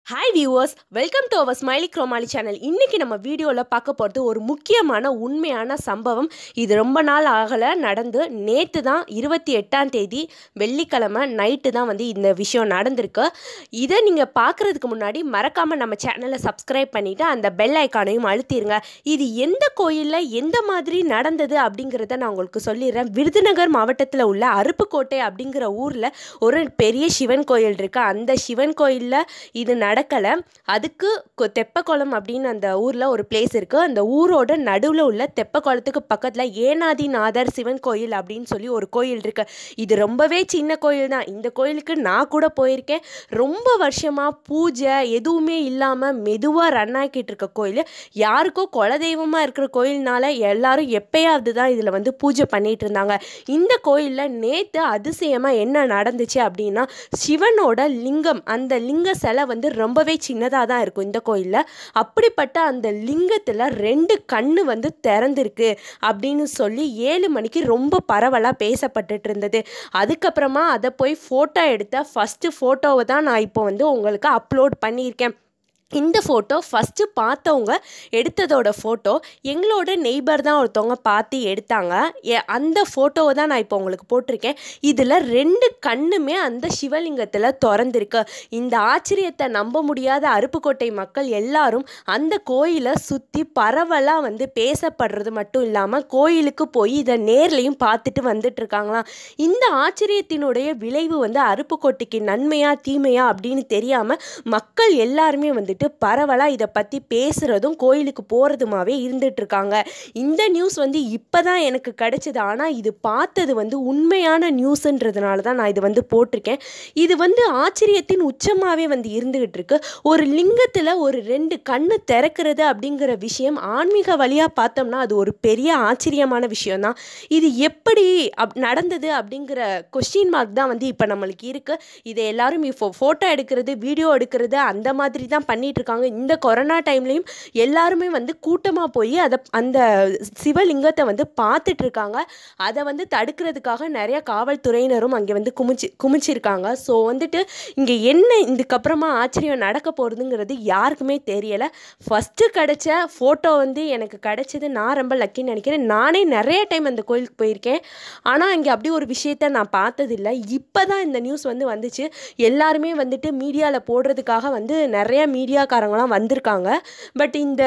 hi viewers welcome to our smiley குரோமாலி channel இன்றைக்கி நம்ம வீடியோவில் பார்க்க போகிறது ஒரு முக்கியமான உண்மையான சம்பவம் இது ரொம்ப நாள் ஆகலை நடந்து நேற்று தான் இருபத்தி எட்டாம் தேதி வெள்ளிக்கிழமை நைட்டு தான் வந்து இந்த விஷயம் நடந்திருக்கு இதை நீங்கள் பார்க்குறதுக்கு முன்னாடி மறக்காமல் நம்ம சேனலை சப்ஸ்கிரைப் பண்ணிவிட்டு அந்த பெல் ஐக்கானையும் அழுத்திடுங்க இது எந்த கோயிலில் எந்த மாதிரி நடந்தது அப்படிங்கிறத நான் உங்களுக்கு சொல்லிடுறேன் விருதுநகர் மாவட்டத்தில் உள்ள அருப்புக்கோட்டை அப்படிங்கிற ஊரில் ஒரு பெரிய சிவன் கோயில் இருக்குது அந்த சிவன் கோயிலில் இது நடக்கலை அதுக்கு கொ- தெப்பக்குளம் அப்படின்னு அந்த ஊரில் ஒரு பிளேஸ் இருக்குது அந்த ஊரோட நடுவில் உள்ள தெப்பக்குளத்துக்கு பக்கத்தில் ஏனாதிநாதர் சிவன் கோயில் அப்படின்னு சொல்லி ஒரு கோயில் இருக்குது இது ரொம்பவே சின்ன கோயில் தான் இந்த கோயிலுக்கு நான் கூட போயிருக்கேன் ரொம்ப வருஷமாக பூஜை எதுவுமே இல்லாமல் மெதுவாக ரன் ஆக்கிட்டு இருக்க கோயில் யாருக்கோ குலதெய்வமாக இருக்கிற கோயில்னால எல்லாரும் எப்பயாவது தான் இதில் வந்து பூஜை பண்ணிட்டு இருந்தாங்க இந்த கோயிலில் நேற்று அதிசயமாக என்ன நடந்துச்சு அப்படின்னா சிவனோட லிங்கம் அந்த லிங்க சிலை வந்து ரொம்பவே சின்னதாக தான் இருக்கும் இந்த கோயிலில் அப்படிப்பட்ட அந்த லிங்கத்தில் ரெண்டு கண்ணு வந்து திறந்திருக்கு அப்படின்னு சொல்லி ஏழு மணிக்கு ரொம்ப பரவலாக பேசப்பட்டுட்டு இருந்தது அதுக்கப்புறமா அதை போய் ஃபோட்டோ எடுத்த ஃபஸ்ட்டு ஃபோட்டோவை தான் நான் இப்போ வந்து உங்களுக்கு அப்லோட் பண்ணியிருக்கேன் இந்த ஃபோட்டோ ஃபஸ்ட்டு பார்த்தவங்க எடுத்ததோட ஃபோட்டோ எங்களோட நெய்பர் தான் ஒருத்தவங்க பார்த்து எடுத்தாங்க எ- அந்த ஃபோட்டோவை தான் நான் இப்போ உங்களுக்கு போட்டிருக்கேன் இதில் ரெண்டு கண்ணுமே அந்த சிவலிங்கத்தில் திறந்திருக்கு இந்த ஆச்சரியத்தை நம்ப முடியாத அருப்புக்கோட்டை மக்கள் எல்லாரும் அந்த கோயிலை சுற்றி பரவலாக வந்து பேசப்படுறது மட்டும் இல்லாமல் கோயிலுக்கு போய் இதை நேர்லையும் பார்த்துட்டு வந்துட்டு இருக்காங்களாம் இந்த ஆச்சரியத்தினுடைய விளைவு வந்து அருப்புக்கோட்டைக்கு நன்மையா தீமையா அப்படின்னு தெரியாமல் மக்கள் எல்லாருமே வந்துட்டு பரவலாக இதை பற்றி பேசுகிறதும் கோயிலுக்கு போகிறதுமாவே இருந்துட்டு இருக்காங்க இந்த நியூஸ் வந்து இப்போ தான் எனக்கு கிடைச்சது ஆனால் இது பார்த்தது வந்து உண்மையான நியூஸுன்றதுனால தான் நான் இது வந்து போட்டிருக்கேன் இது வந்து ஆச்சரியத்தின் உச்சமாகவே வந்து இருந்துகிட்டு இருக்கு ஒரு லிங்கத்தில் ஒரு ரெண்டு கண்ணு திறக்கிறது அப்படிங்கிற விஷயம் ஆன்மீக வழியாக பார்த்தோம்னா அது ஒரு பெரிய ஆச்சரியமான விஷயம்தான் இது எப்படி அப் நடந்தது அப்படிங்கிற கொஸ்டின் மார்க் தான் வந்து இப்போ நம்மளுக்கு இருக்குது இதை எல்லாரும் இப்போ ஃபோட்டோ எடுக்கிறது வீடியோ எடுக்கிறது அந்த மாதிரி தான் பண்ணிட்டு இருக்காங்க இந்த கொரோனா டைம்லேயும் எல்லாருமே வந்து கூட்டமாக போய் அதை அந்த சிவலிங்கத்தை வந்து பார்த்துட்டு இருக்காங்க அதை வந்து தடுக்கிறதுக்காக நிறைய காவல்துறையினரும் அங்கே வந்து குமிச்சு குமிச்சிருக்காங்க ஸோ வந்துட்டு இங்கே என்ன இதுக்கப்புறமா ஆச்சரியம் நடக்க போகிறதுங்கிறது யாருக்குமே தெரியலை ஃபஸ்ட்டு கிடைச்ச ஃபோட்டோ வந்து எனக்கு கிடைச்சது நான் ரொம்ப லக்கின்னு நினைக்கிறேன் நானே நிறைய டைம் அந்த கோயிலுக்கு போயிருக்கேன் ஆனால் இங்கே அப்படி ஒரு விஷயத்த நான் பார்த்ததில்ல இப்போ தான் இந்த நியூஸ் வந்து வந்துச்சு எல்லாருமே வந்துட்டு மீடியாவில் போடுறதுக்காக வந்து நிறைய மீடியாக்காரங்களாம் வந்திருக்காங்க பட் இந்த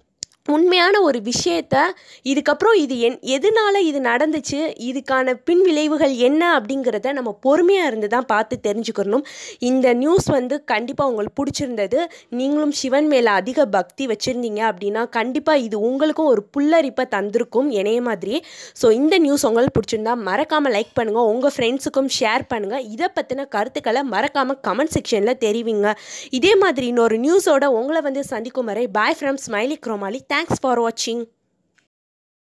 உண்மையான ஒரு விஷயத்த இதுக்கப்புறம் இது என் எதனால இது நடந்துச்சு இதுக்கான பின் விளைவுகள் என்ன அப்படிங்கிறத நம்ம பொறுமையாக இருந்து தான் பார்த்து தெரிஞ்சுக்கணும் இந்த நியூஸ் வந்து கண்டிப்பாக உங்களுக்கு பிடிச்சிருந்தது நீங்களும் சிவன் மேலே அதிக பக்தி வச்சுருந்தீங்க அப்படின்னா கண்டிப்பாக இது உங்களுக்கும் ஒரு புல்லரிப்பை தந்திருக்கும் என்னைய மாதிரியே ஸோ இந்த நியூஸ் உங்களுக்கு பிடிச்சிருந்தா மறக்காமல் லைக் பண்ணுங்கள் உங்கள் ஃப்ரெண்ட்ஸுக்கும் ஷேர் பண்ணுங்கள் இதை பற்றின கருத்துக்களை மறக்காமல் கமெண்ட் செக்ஷனில் தெரிவிங்க இதே மாதிரி இன்னொரு நியூஸோட உங்களை வந்து சந்திக்கும் வரை பாய் ஃப்ரம் ஸ்மைலி குரோமாலி தேங்க்ஸ் ஃபார் வாட்சிங்